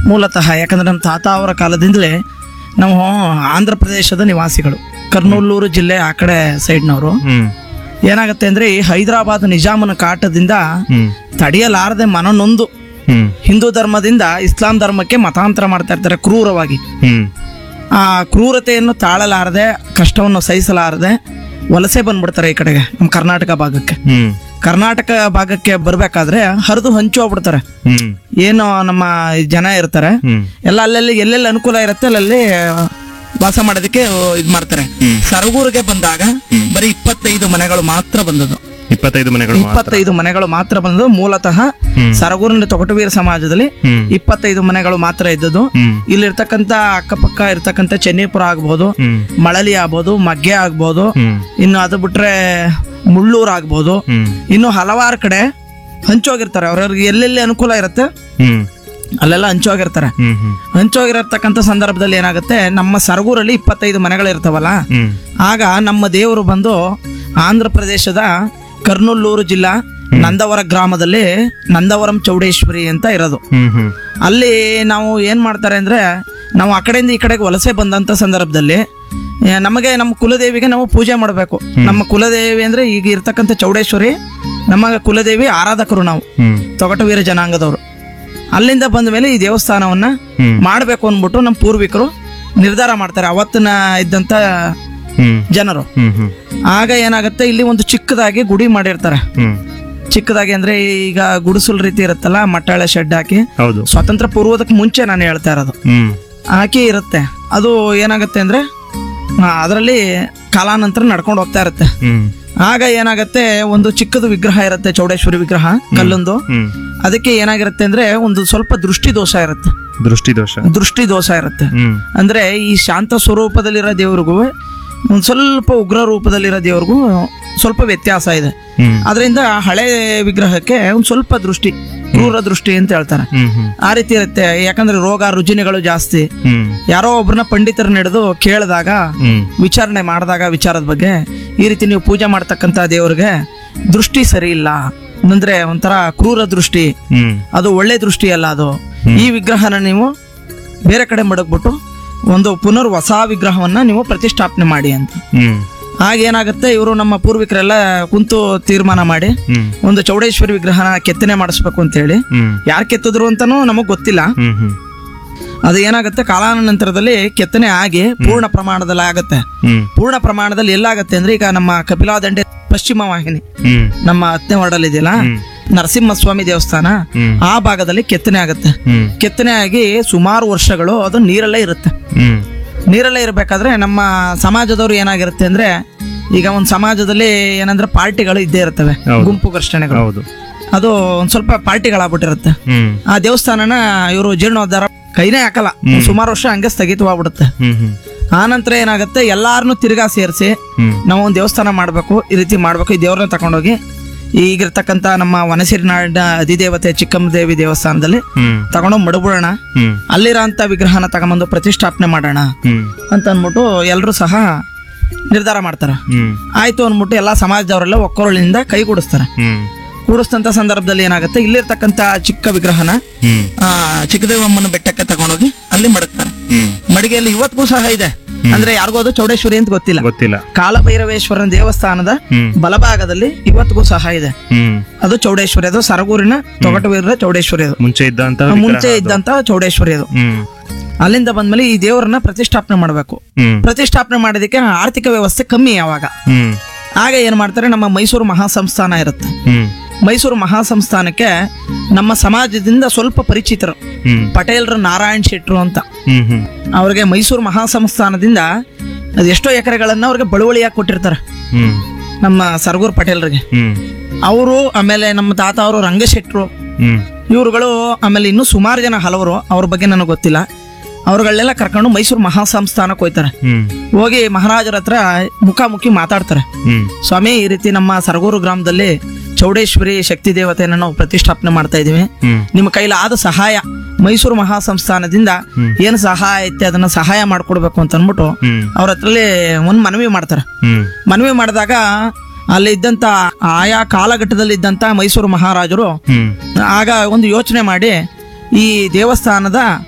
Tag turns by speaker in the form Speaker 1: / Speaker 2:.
Speaker 1: ಮೂಲತಃ ಯಾಕಂದ್ರೆ ನಮ್ಮ ತಾತ ಅವರ ಕಾಲದಿಂದಲೇ ನಾವು ಆಂಧ್ರ ಪ್ರದೇಶದ ನಿವಾಸಿಗಳು ಕರ್ನೂಲೂರು ಜಿಲ್ಲೆ ಆ ಕಡೆ ಸೈಡ್ನವರು
Speaker 2: ಹ್ಮ್
Speaker 1: ಏನಾಗುತ್ತೆ ಅಂದ್ರೆ ಈ ಹೈದರಾಬಾದ್ ನಿಜಾಮನ ಕಾಟದಿಂದ
Speaker 2: ಹ್ಮ್
Speaker 1: ತಡೆಯಲಾರದೆ ಮನನೊಂದು
Speaker 2: ಹ್ಮ್
Speaker 1: ಹಿಂದೂ ಧರ್ಮದಿಂದ ಇಸ್ಲಾಂ ಧರ್ಮಕ್ಕೆ ಮತಾಂತರ ಮಾಡ್ತಾ ಇರ್ತಾರೆ ಕ್ರೂರವಾಗಿ
Speaker 2: ಹ್ಮ್
Speaker 1: ಆ ಕ್ರೂರತೆಯನ್ನು ತಾಳಲಾರದೆ ಕಷ್ಟವನ್ನು ಸಹಿಸಲಾರದೆ ವಲಸೆ ಬಂದ್ಬಿಡ್ತಾರೆ ಈ ಕಡೆಗೆ ನಮ್ಮ ಕರ್ನಾಟಕ ಭಾಗಕ್ಕೆ
Speaker 2: ಹ್ಮ್
Speaker 1: ಕರ್ನಾಟಕ ಭಾಗಕ್ಕೆ ಬರ್ಬೇಕಾದ್ರೆ ಹರಿದು ಹಂಚು ಹೋಗ್ಬಿಡ್ತಾರೆ
Speaker 2: ಹ್ಮ್
Speaker 1: ಏನು ನಮ್ಮ ಜನ ಇರ್ತಾರೆ
Speaker 2: ಹ್ಮ್
Speaker 1: ಎಲ್ಲ ಅಲ್ಲಲ್ಲಿ ಎಲ್ಲೆಲ್ಲಿ ಅನುಕೂಲ ಇರುತ್ತೆ ಅಲ್ಲಲ್ಲಿ ವಾಸ ಮಾಡೋದಕ್ಕೆ ಇದು ಮಾಡ್ತಾರೆ ಸರಗೂರಿಗೆ ಬಂದಾಗ ಬರೀ ಇಪ್ಪತ್ತೈದು ಮನೆಗಳು ಮಾತ್ರ ಬಂದದ್ದು
Speaker 2: ಇಪ್ಪತ್ತೈದು ಮನೆಗಳು ಮಾತ್ರ
Speaker 1: ಇಪ್ಪತ್ತೈದು ಮನೆಗಳು ಮಾತ್ರ ಬಂದದ್ದು ಮೂಲತಃ
Speaker 2: ಹ್ಮ್.
Speaker 1: ಸರಗೂರಿನ ತೊಗಟವೀರ ಸಮಾಜದಲ್ಲಿ
Speaker 2: ಹ್ಮ್
Speaker 1: ಇಪ್ಪತ್ತೈದು ಮನೆಗಳು ಮಾತ್ರ ಇದ್ದದ್ದು
Speaker 2: ಹ್ಮ್
Speaker 1: ಇಲ್ಲಿರ್ತಕ್ಕಂಥ ಅಕ್ಕಪಕ್ಕ ಇರ್ತಕ್ಕಂಥ ಚೆನ್ನೀಪುರ ಆಗ್ಬೋದು
Speaker 2: ಹ್ಮ್
Speaker 1: ಮಳಲಿ ಆಗ್ಬೋದು ಮಗ್ಗೆ ಆಗ್ಬೋದು
Speaker 2: ಹ್ಮ್
Speaker 1: ಇನ್ನು ಅದು ಬಿಟ್ರೆ ಮುಳ್ಳೂರು ಆಗ್ಬೋದು
Speaker 2: ಹ್ಮ್
Speaker 1: ಇನ್ನು ಹಲವಾರು ಕಡೆ ಹಂಚೋಗಿರ್ತಾರೆ ಅವ್ರವ್ರಿಗೆ ಎಲ್ಲೆಲ್ಲಿ ಅನುಕೂಲ ಇರುತ್ತೆ
Speaker 2: ಹ್ಮ್
Speaker 1: ಅಲ್ಲೆಲ್ಲ ಹಂಚೋಗಿರ್ತಾರೆ
Speaker 2: ಹ್ಮ್ ಹ್ಮ್
Speaker 1: ಹಂಚೋಗಿರತಕ್ಕಂಥ ಸಂದರ್ಭದಲ್ಲಿ ಏನಾಗುತ್ತೆ ನಮ್ಮ ಸರಗೂರಲ್ಲಿ ಇಪ್ಪತ್ತೈದು ಮನೆಗಳಿರ್ತಾವಲ್ಲ
Speaker 2: ಹ್ಮ್
Speaker 1: ಆಗ ನಮ್ಮ ದೇವರು ಬಂದು ಆಂಧ್ರ ಪ್ರದೇಶದ ಕರ್ನೂಲೂರು ಜಿಲ್ಲಾ ನಂದವರ ಗ್ರಾಮದಲ್ಲಿ ನಂದವರಂ ಚೌಡೇಶ್ವರಿ ಅಂತ ಇರೋದು
Speaker 2: ಹ್ಮ್ ಹ್ಮ್
Speaker 1: ಅಲ್ಲಿ ನಾವು ಏನ್ ಮಾಡ್ತಾರೆ ಅಂದ್ರೆ ನಾವು ಆ ಕಡೆಯಿಂದ ಈ ಕಡೆಗೆ ವಲಸೆ ಬಂದಂತ ಸಂದರ್ಭದಲ್ಲಿ ಆ, ನಮಗೆ ನಮ್ಮ ಕುಲದೇವಿಗೆ ನಾವು ಪೂಜೆ ಮಾಡಬೇಕು ನಮ್ಮ ಕುಲದೇವಿ ಅಂದ್ರೆ ಈಗ ಇರ್ತಕ್ಕಂಥ ಚೌಡೇಶ್ವರಿ ನಮ್ಮ ಕುಲದೇವಿ ಆರಾಧಕರು ನಾವು
Speaker 2: ಹ್ಮ್
Speaker 1: ತೊಗಟವೀರ ಜನಾಂಗದವರು ಅಲ್ಲಿಂದ ಬಂದ ಮೇಲೆ ಈ ದೇವಸ್ಥಾನವನ್ನ
Speaker 2: ಹ್ಮ್
Speaker 1: ಮಾಡಬೇಕು ಅಂದ್ಬಿಟ್ಟು ನಮ್ಮ ಪೂರ್ವಿಕರು ನಿರ್ಧಾರ ಮಾಡ್ತಾರೆ ಅವತ್ತಿನ ಇದ್ದಂತ
Speaker 2: ಹ್ಮ್
Speaker 1: ಜನರು
Speaker 2: ಹ್ಮ್ ಹ್ಮ್
Speaker 1: ಆಗ ಏನಾಗುತ್ತೆ ಇಲ್ಲಿ ಒಂದು ಚಿಕ್ಕದಾಗಿ ಗುಡಿ ಮಾಡಿರ್ತಾರೆ
Speaker 2: ಹ್ಮ್
Speaker 1: ಚಿಕ್ಕದಾಗಿ ಅಂದ್ರೆ ಈಗ ಗುಡಿಸಲ್ ರೀತಿ ಇರುತ್ತಲ್ಲ ಮಟ್ಟಾಳೆ ಶೆಡ್ ಹಾಕಿ
Speaker 2: ಹೌದು
Speaker 1: ಸ್ವಾತಂತ್ರ್ಯ ಪೂರ್ವದಕ್ಕೆ ಮುಂಚೆ ನಾನು ಹೇಳ್ತಾ ಇರೋದು
Speaker 2: ಹ್ಮ್
Speaker 1: ಹಾಕಿ ಇರುತ್ತೆ ಅದು ಏನಾಗುತ್ತೆ ಅಂದ್ರೆ ಅದರಲ್ಲಿ ಕಾಲಾನಂತರ ನಡ್ಕೊಂಡು ಹೋಗ್ತಾ ಇರುತ್ತೆ
Speaker 2: ಹ್ಮ್
Speaker 1: ಆಗ ಏನಾಗುತ್ತೆ ಒಂದು ಚಿಕ್ಕದು ವಿಗ್ರಹ ಇರುತ್ತೆ ಚೌಡೇಶ್ವರಿ ವಿಗ್ರಹ ಕಲ್ಲೊಂದು
Speaker 2: ಹ್ಮ್
Speaker 1: ಅದಕ್ಕೆ ಏನಾಗಿರುತ್ತೆ ಅಂದ್ರೆ ಒಂದು ಸ್ವಲ್ಪ ದೃಷ್ಟಿ ದೋಷ ಇರುತ್ತೆ
Speaker 2: ದೃಷ್ಟಿ ದೋಷ
Speaker 1: ದೃಷ್ಟಿ ದೋಷ ಇರುತ್ತೆ
Speaker 2: ಹ್ಮ್
Speaker 1: ಅಂದ್ರೆ ಈ ಶಾಂತ ಸ್ವರೂಪದಲ್ಲಿರೋ ದೇವ್ರಿಗೂ ಒಂದು ಸ್ವಲ್ಪ ಉಗ್ರ ರೂಪದಲ್ಲಿರೋ ದೇವ್ರಿಗೂ ಸ್ವಲ್ಪ ವ್ಯತ್ಯಾಸ ಇದೆ
Speaker 2: ಹ್ಮ್
Speaker 1: ಅದರಿಂದ ಹಳೆ ವಿಗ್ರಹಕ್ಕೆ ಒಂದು ಸ್ವಲ್ಪ ದೃಷ್ಟಿ ಕ್ರೂರ ದೃಷ್ಟಿ ಅಂತ ಹೇಳ್ತಾರೆ
Speaker 2: ಹ್ಮ್ ಹ್ಮ್
Speaker 1: ಆ ರೀತಿ ಇರುತ್ತೆ ಯಾಕಂದ್ರೆ ರೋಗ ರುಜಿನಗಳು ಜಾಸ್ತಿ
Speaker 2: ಹ್ಮ್
Speaker 1: ಯಾರೋ ಒಬ್ರನ್ನ ಪಂಡಿತರನ್ನ ಹಿಡಿದು ಕೇಳಿದಾಗ
Speaker 2: ಹ್ಮ್
Speaker 1: ವಿಚಾರಣೆ ಮಾಡಿದಾಗ ವಿಚಾರದ ಬಗ್ಗೆ ಈ ರೀತಿ ನೀವು ಪೂಜೆ ಮಾಡ್ತಕ್ಕಂಥ ದೇವ್ರಿಗೆ ದೃಷ್ಟಿ ಸರಿ ಇಲ್ಲ ಅಂದ್ರೆ ಒಂಥರ ಕ್ರೂರ ದೃಷ್ಟಿ
Speaker 2: ಹ್ಮ್
Speaker 1: ಅದು ಒಳ್ಳೆ ದೃಷ್ಟಿ ಅಲ್ಲ ಅದು ಈ ವಿಗ್ರಹನ ನೀವು ಬೇರೆ ಕಡೆ ಮಡಗ್ಬಿಟ್ಟು ಒಂದು ಪುನರ್ ಹೊಸ ವಿಗ್ರಹವನ್ನ ನೀವು ಪ್ರತಿಷ್ಠಾಪನೆ ಮಾಡಿ ಅಂತ
Speaker 2: ಹ್ಮ್
Speaker 1: ಆಗ ಏನಾಗುತ್ತೆ ಇವರು ನಮ್ಮ ಪೂರ್ವಿಕರೆಲ್ಲ ಕುಂತು ತೀರ್ಮಾನ ಮಾಡಿ
Speaker 2: ಹ್ಮ್
Speaker 1: ಒಂದು ಚೌಡೇಶ್ವರಿ ವಿಗ್ರಹನ ಕೆತ್ತನೆ ಮಾಡಿಸ್ಬೇಕು ಅಂತ ಹೇಳಿ
Speaker 2: ಹ್ಮ್
Speaker 1: ಯಾರು ಕೆತ್ತಿದ್ರು ಅಂತಾನೂ ನಮಗ್ ಗೊತ್ತಿಲ್ಲ
Speaker 2: ಹ್ಮ್ ಹ್ಮ್
Speaker 1: ಅದು ಏನಾಗುತ್ತೆ ಕಾಲಾನಂತರದಲ್ಲಿ ಕೆತ್ತನೆ ಆಗಿ ಪೂರ್ಣ ಪ್ರಮಾಣದಲ್ಲಿ ಆಗುತ್ತೆ
Speaker 2: ಹ್ಮ್
Speaker 1: ಪೂರ್ಣ ಪ್ರಮಾಣದಲ್ಲಿ ಎಲ್ಲಾಗತ್ತೆ ಅಂದ್ರೆ ಈಗ ನಮ್ಮ ಕಪಿಲಾದಂಡೆ ಪಶ್ಚಿಮ ವಾಹಿನಿ
Speaker 2: ಹ್ಮ್
Speaker 1: ನಮ್ಮ ಹತ್ತನೇ ವಾರ್ಡಲ್ಲಿ ಇದೆಯಲ್ಲ ನರಸಿಂಹಸ್ವಾಮಿ ದೇವಸ್ಥಾನ
Speaker 2: ಹ್ಮ್.
Speaker 1: ಆ ಭಾಗದಲ್ಲಿ ಕೆತ್ತನೆ ಆಗುತ್ತೆ
Speaker 2: ಹ್ಮ್
Speaker 1: ಕೆತ್ತನೆ ಆಗಿ ಸುಮಾರು ವರ್ಷಗಳು ಅದು ನೀರಲ್ಲೇ ಇರುತ್ತೆ
Speaker 2: ಹ್ಮ್
Speaker 1: ನೀರಲ್ಲೇ ಇರಬೇಕಾದ್ರೆ ನಮ್ಮ ಸಮಾಜದವ್ರು ಏನಾಗಿರುತ್ತೆ ಅಂದ್ರೆ ಈಗ ಒಂದು ಸಮಾಜದಲ್ಲಿ ಏನಂದ್ರೆ ಪಾರ್ಟಿಗಳು ಇದ್ದೇ ಇರ್ತವೆ
Speaker 2: ಹೌದು.
Speaker 1: ಗುಂಪು ಘರ್ಷಣೆಗಳು
Speaker 2: ಹೌದು
Speaker 1: ಅದು ಒಂದ್ ಸ್ವಲ್ಪ ಪಾರ್ಟಿಗಳಾಗ್ಬಿಟ್ಟಿರುತ್ತೆ
Speaker 2: ಹ್ಮ್
Speaker 1: ಆ ದೇವಸ್ಥಾನನ ಇವರು ಜೀರ್ಣೋದ್ಧಾರ ಕೈನೇ ಹಾಕಲ್ಲ ಸುಮಾರು ವರ್ಷ ಹಂಗೆ ಸ್ಥಗಿತವಾಗ್ಬಿಡುತ್ತೆ
Speaker 2: ಹ್ಮ್ ಹ್ಮ್
Speaker 1: ಆ ನಂತರ ಏನಾಗುತ್ತೆ ಎಲ್ಲಾರನ್ನು ತಿರ್ಗಾ ಸೇರಿಸಿ
Speaker 2: ಹ್ಮ್
Speaker 1: ನಾವು ಒಂದು ದೇವಸ್ಥಾನ ಮಾಡಬೇಕು ಈ ರೀತಿ ಮಾಡಬೇಕು ಈ ದೇವ್ರನ್ನ ತಗೊಂಡೋಗಿ ಈಗಿರ್ತಕ್ಕಂಥ ನಮ್ಮ ವನಸಿರಿನಾಡಿನ ಅಧಿದೇವತೆ ಚಿಕ್ಕಮ್ಮ ದೇವಿ ದೇವಸ್ಥಾನದಲ್ಲಿ
Speaker 2: ಹ್ಮ್
Speaker 1: ತಗೊಂಡೋಗಿ ಮಡಬಿಡೋಣ
Speaker 2: ಹ್ಮ್
Speaker 1: ಅಲ್ಲಿರೋಂಥ ವಿಗ್ರಹನ ತಗೊಂಬಂದು ಪ್ರತಿಷ್ಠಾಪನೆ ಮಾಡೋಣ
Speaker 2: ಹ್ಮ್
Speaker 1: ಅಂತ ಅಂದ್ಬಿಟ್ಟು ಎಲ್ಲರೂ ಸಹ ನಿರ್ಧಾರ ಮಾಡ್ತಾರೆ
Speaker 2: ಹ್ಮ್
Speaker 1: ಆಯ್ತು ಅಂದ್ಬಿಟ್ಟು ಎಲ್ಲ ಸಮಾಜದವರೆಲ್ಲ ಒಕ್ಕೊರಳಿಂದ ಕೈಗೂಡಿಸ್ತಾರೆ
Speaker 2: ಹ್ಮ್
Speaker 1: ಕೂಡಿಸ್ತಂತ ಸಂದರ್ಭದಲ್ಲಿ ಏನಾಗುತ್ತೆ ಇಲ್ಲಿರ್ತಕ್ಕಂಥ ಚಿಕ್ಕ ವಿಗ್ರಹನ
Speaker 2: ಹ್ಮ್
Speaker 1: ಆ, ಚಿಕ್ಕದೇವಮ್ಮನ ಬೆಟ್ಟಕ್ಕೆ ತಗೊಂಡೋಗಿ ಅಲ್ಲಿ ಮಡಗ್ತಾರೆ
Speaker 2: ಹ್ಮ್
Speaker 1: ಮಡಿಗೆಯಲ್ಲಿ ಇವತ್ತಿಗೂ ಸಹ ಇದೆ ಅಂದ್ರೆ ಯಾರಿಗೂ ಅದು ಚೌಡೇಶ್ವರಿ ಅಂತ ಗೊತ್ತಿಲ್ಲ
Speaker 2: ಗೊತ್ತಿಲ್ಲ
Speaker 1: ಕಾಲಭೈರವೇಶ್ವರನ ದೇವಸ್ಥಾನದ
Speaker 2: ಹ್ಮ್
Speaker 1: ಬಲಭಾಗದಲ್ಲಿ ಇವತ್ತಿಗೂ ಸಹ ಇದೆ
Speaker 2: ಹ್ಮ್
Speaker 1: ಅದು ಚೌಡೇಶ್ವರಿ ಅದು ಸರಗೂರಿನ ತೊಗಟವೀರ ಚೌಡೇಶ್ವರಿ ಅದು
Speaker 2: ಮುಂಚೆ ಇದ್ದಂತ
Speaker 1: ಮುಂಚೆ ಇದ್ದಂತ ಚೌಡೇಶ್ವರಿ ಅದು
Speaker 2: ಹ್ಮ್
Speaker 1: ಅಲ್ಲಿಂದ ಬಂದ್ಮೇಲೆ ಈ ದೇವರನ್ನ ಪ್ರತಿಷ್ಠಾಪನೆ ಮಾಡಬೇಕು
Speaker 2: ಹ್ಮ್
Speaker 1: ಪ್ರತಿಷ್ಠಾಪನೆ ಮಾಡೋದಕ್ಕೆ ಆರ್ಥಿಕ ವ್ಯವಸ್ಥೆ ಕಮ್ಮಿ ಯಾವಾಗ
Speaker 2: ಹ್ಮ್
Speaker 1: ಆಗ ಏನ್ ಮಾಡ್ತಾರೆ ನಮ್ಮ ಮೈಸೂರು ಮಹಾಸಂಸ್ಥಾನ ಇರುತ್ತೆ
Speaker 2: ಹ್ಮ್
Speaker 1: ಮೈಸೂರು ಮಹಾಸಂಸ್ಥಾನಕ್ಕೆ ನಮ್ಮ ಸಮಾಜದಿಂದ ಸ್ವಲ್ಪ ಪರಿಚಿತರು
Speaker 2: ಹ್ಮ್
Speaker 1: ಪಟೇಲ್ರು ನಾರಾಯಣ್ ಶೆಟ್ರು ಅಂತ
Speaker 2: ಹ್ಮ್ ಹ್ಮ್
Speaker 1: ಅವ್ರಿಗೆ ಮೈಸೂರು ಮಹಾಸಂಸ್ಥಾನದಿಂದ ಅದು ಎಷ್ಟೋ ಎಕರೆಗಳನ್ನ ಅವ್ರಿಗೆ ಬಳುವಳಿಯಾಗಿ ಕೊಟ್ಟಿರ್ತಾರೆ
Speaker 2: ಹ್ಮ್
Speaker 1: ನಮ್ಮ ಸರ್ಗೂರ್ ಪಟೇಲ್ರಿಗೆ
Speaker 2: ಹ್ಮ್
Speaker 1: ಅವರು ಆಮೇಲೆ ನಮ್ಮ ತಾತ ಅವರು ರಂಗಶೆಟ್ರು
Speaker 2: ಹ್ಮ್
Speaker 1: ಇವರುಗಳು ಆಮೇಲೆ ಇನ್ನೂ ಸುಮಾರು ಜನ ಹಲವರು ಅವ್ರ ಬಗ್ಗೆ ನನಗೆ ಗೊತ್ತಿಲ್ಲ ಅವ್ರುಗಳನ್ನೆಲ್ಲ ಕರ್ಕೊಂಡು ಮೈಸೂರು ಮಹಾಸಂಸ್ಥಾನಕ್ಕೆ ಹೋಯ್ತಾರೆ
Speaker 2: ಹ್ಮ್
Speaker 1: ಹೋಗಿ ಮಹಾರಾಜರ ಹತ್ರ ಮುಖಾಮುಖಿ ಮಾತಾಡ್ತಾರೆ
Speaker 2: ಹ್ಮ್
Speaker 1: ಸ್ವಾಮಿ ಈ ರೀತಿ ನಮ್ಮ ಸರಗೂರು ಗ್ರಾಮದಲ್ಲಿ ಚೌಡೇಶ್ವರಿ ಶಕ್ತಿ ದೇವತೆಯನ್ನು ನಾವು ಪ್ರತಿಷ್ಠಾಪನೆ ಮಾಡ್ತಾ ಇದೀವಿ
Speaker 2: ಹ್ಮ್
Speaker 1: ನಿಮ್ಮ ಕೈಲಾದ ಸಹಾಯ ಮೈಸೂರು ಮಹಾಸಂಸ್ಥಾನದಿಂದ ಏನು ಸಹಾಯ ಐತೆ ಅದನ್ನ ಸಹಾಯ ಮಾಡ್ಕೊಡ್ಬೇಕು ಅಂತ ಅಂದ್ಬಿಟ್ಟು
Speaker 2: ಹ್ಮ್
Speaker 1: ಅವ್ರ ಹತ್ರಲಿ ಒಂದು ಮನವಿ ಮಾಡ್ತಾರೆ
Speaker 2: ಹ್ಮ್
Speaker 1: ಮನವಿ ಮಾಡಿದಾಗ ಅಲ್ಲಿ ಇದ್ದಂತ ಆಯಾ ಕಾಲಘಟ್ಟದಲ್ಲಿ ಇದ್ದಂತ ಮೈಸೂರು ಮಹಾರಾಜರು
Speaker 2: ಹ್ಮ್
Speaker 1: ಆಗ ಒಂದು ಯೋಚನೆ ಮಾಡಿ ಈ ದೇವಸ್ಥಾನದ